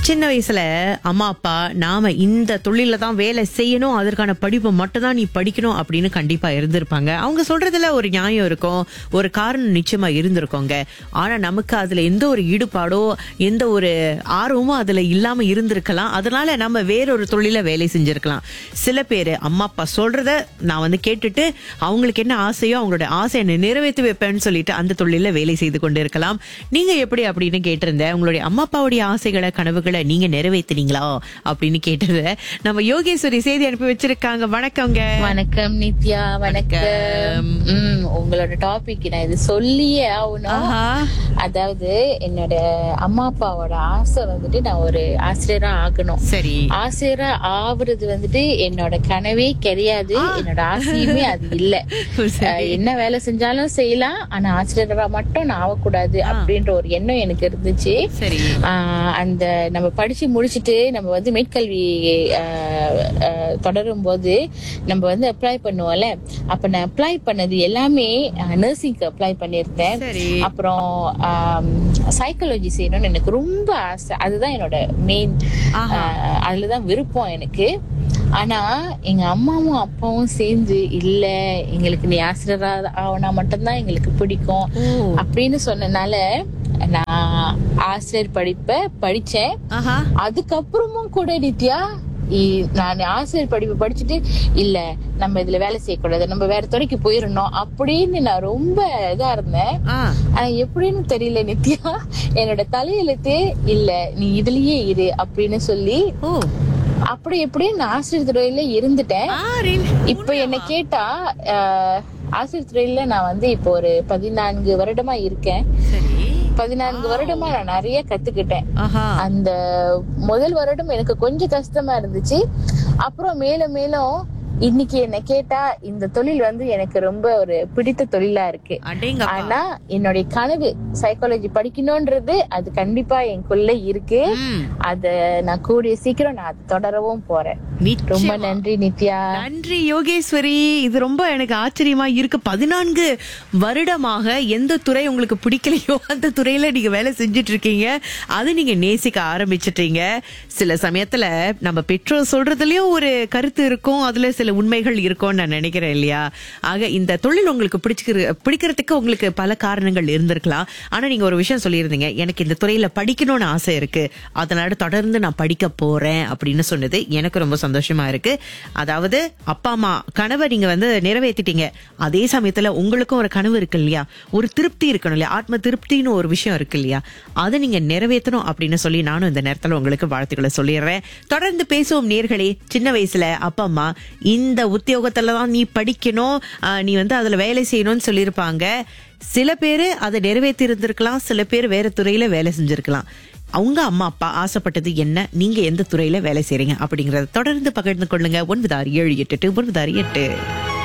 சின்ன வயசுல அம்மா அப்பா நாம இந்த தொழில தான் வேலை செய்யணும் அதற்கான படிப்பு மட்டும் தான் நீ படிக்கணும் அப்படின்னு கண்டிப்பா இருந்திருப்பாங்க அவங்க சொல்றதுல ஒரு நியாயம் இருக்கும் ஒரு காரணம் நிச்சயமா இருந்திருக்கோங்க ஆனா நமக்கு அதுல எந்த ஒரு ஈடுபாடோ எந்த ஒரு ஆர்வமும் அதுல இல்லாம இருந்திருக்கலாம் அதனால நம்ம வேறொரு தொழில வேலை செஞ்சிருக்கலாம் சில பேர் அம்மா அப்பா சொல்றத நான் வந்து கேட்டுட்டு அவங்களுக்கு என்ன ஆசையோ அவங்களோட ஆசையை நான் நிறைவேற்றி வைப்பேன்னு சொல்லிட்டு அந்த தொழில வேலை செய்து கொண்டு இருக்கலாம் நீங்க எப்படி அப்படின்னு கேட்டிருந்தேன் உங்களுடைய அம்மா அப்பாவுடைய ஆசைகளை கனவுகளை நீங்க நிறைவேத்துனீங்களா அப்படின்னு கேட்டத நம்ம யோகேஸ்வரி செய்தி அனுப்பி வச்சிருக்காங்க வணக்கங்க வணக்கம் நித்யா வணக்கம் ம், உங்களோட டாபிக் நான் இது சொல்லியே ஆகணும் ஆஹா. அதாவது என்னோட அம்மா அப்பாவோட ஆசை வந்துட்டு நான் ஒரு ஆசிரியரா ஆகணும் சரி ஆசிரியரா ஆவறது வந்துட்டு என்னோட கனவே கிடையாது என்னோட ஆசையுமே அது இல்ல சரி. அஹ், என்ன வேலை செஞ்சாலும் செய்யலாம் ஆனா ஆசிரியரா மட்டும் நான் ஆகக்கூடாது அப்படின்ற ஒரு எண்ணம் எனக்கு இருந்துச்சு சரி ஆஹ் அந்த நம்ம படிச்சு முடிச்சிட்டு நம்ம வந்து மேற்கல்வி ஆஹ் ஆஹ் தொடரும் போது நம்ம வந்து அப்ளை பண்ணுவோம்ல அப்ப நான் அப்ளை பண்ணது எல்லாமே நர்சிங்க்கு அப்ளை பண்ணியிருந்தேன் சரி அப்புறம் சைக்காலஜி செய்யணும்னு எனக்கு ரொம்ப ஆசை அதுதான் என்னோட மெயின் ஆஹா. அதுலதான் விருப்பம் எனக்கு ஆனா எங்க அம்மாவும் அப்பாவும் சேர்ந்து இல்ல எங்களுக்கு நீ ஆசிரியரா ஆவனா மட்டும்தான் எங்களுக்கு பிடிக்கும் ஓ அப்படின்னு சொன்னனால நான் ஆசிரியர் படிப்ப படிச்சேன் ஆஹா அதுக்கப்புறமும் கூட நித்யா இ- நான் ஆசிரியர் படிப்பு படிச்சுட்டு இல்ல நம்ம இதுல வேலை செய்யக்கூடாது நம்ம வேற துறைக்கு போயிடணும் அப்படின்னு நான் ரொம்ப இதா இருந்தேன் ஆ ஆனா எப்படின்னு தெரியல நித்யா என்னோட தலையெழுத்து இல்ல நீ இதுலயே இரு அப்படின்னு சொல்லி ஓ அப்படி எப்படி நான் ஆசிரியர் துறையில இருந்துட்டேன் ஆ, ரெண்டு- இப்ப என்ன கேட்டா ஆஹ், ஆசிரியர் துறையில நான் வந்து இப்போ ஒரு பதினான்கு வருடமா இருக்கேன் சரி பதினான்கு வருடமா நான் நிறைய கத்துக்கிட்டேன் ஆஹா அந்த முதல் வருடம் எனக்கு கொஞ்சம் கஷ்டமா இருந்துச்சு அப்புறம் மேலும் மேலும் இன்னைக்கு என்ன கேட்டா இந்த தொழில் வந்து எனக்கு ரொம்ப ஒரு பிடித்த தொழிலா இருக்கு அடேங்கப்பா ஆனா என்னுடைய கனவு சைக்காலஜி படிக்கணும்ன்றது அது கண்டிப்பா எனக்குள்ள இருக்கு ம், அத நான் கூடிய சீக்கிரம் நான் அது தொடரவும் போறேன் ரொம்ப நிச்சயமா. நன்றி நித்யா நன்றி யோகேஸ்வரி இது ரொம்ப எனக்கு ஆச்சரியமா இருக்கு பதினான்கு வருடமாக எந்த துறை உங்களுக்கு பிடிக்கலையோ அந்த துறையில நீங்க வேலை செஞ்சுட்டு இருக்கீங்க அது நீங்க நேசிக்க ஆரம்பிச்சிட்டீங்க சில சமயத்துல நம்ம பெற்றோர் சொல்றதுலயும் ஒரு கருத்து இருக்கும் அதுல சில உண்மைகள் இருக்கும்னு நான் நினைக்கிறேன் இல்லையா ஆக இந்த தொழில் உங்களுக்கு பிடிச்சிக்கிற பிடிக்கிறதுக்கு உங்களுக்கு பல காரணங்கள் இருந்திருக்கலாம் ஆனா நீங்க ஒரு விஷயம் சொல்லியிருந்தீங்க எனக்கு இந்த துறையில படிக்கணும்னு ஆசை இருக்கு அதனால தொடர்ந்து நான் படிக்க போறேன் அப்படின்னு சொன்னது எனக்கு ரொம்ப சந்தோஷமா இருக்கு அதாவது அப்பா அம்மா கனவை நீங்க வந்து நிறைவேற்றிட்டீங்க அதே சமயத்துல உங்களுக்கும் ஒரு கனவு இருக்கு இல்லையா ஒரு திருப்தி இருக்கணும் இல்லையா ஆத்ம திருப்தின்னு ஒரு விஷயம் இருக்கு இல்லையா அதை நீங்க நிறைவேற்றணும் அப்படின்னு சொல்லி நானும் இந்த நேரத்துல உங்களுக்கு வாழ்த்துக்களை சொல்லிடுறேன் தொடர்ந்து பேசுவோம் நேர்களே சின்ன வயசுல அப்பா அம்மா இந்த உத்தியோகத்துல தான் நீ படிக்கணும் ஆஹ், நீ வந்து அதுல வேலை செய்யணும்னு சொல்லியிருப்பாங்க சில பேரு அதை நிறைவேற்றி இருந்திருக்கலாம் சில பேர் வேற துறையில வேலை செஞ்சிருக்கலாம் அவங்க அம்மா அப்பா ஆசைப்பட்டது என்ன நீங்க எந்த துறையில வேலை செய்றீங்க அப்படிங்கறத தொடர்ந்து பகிர்ந்து கொள்ளுங்க ஒன்பது ஆறு ஏழு எட்டு எட்டு ஒன்பது ஆறு எட்டு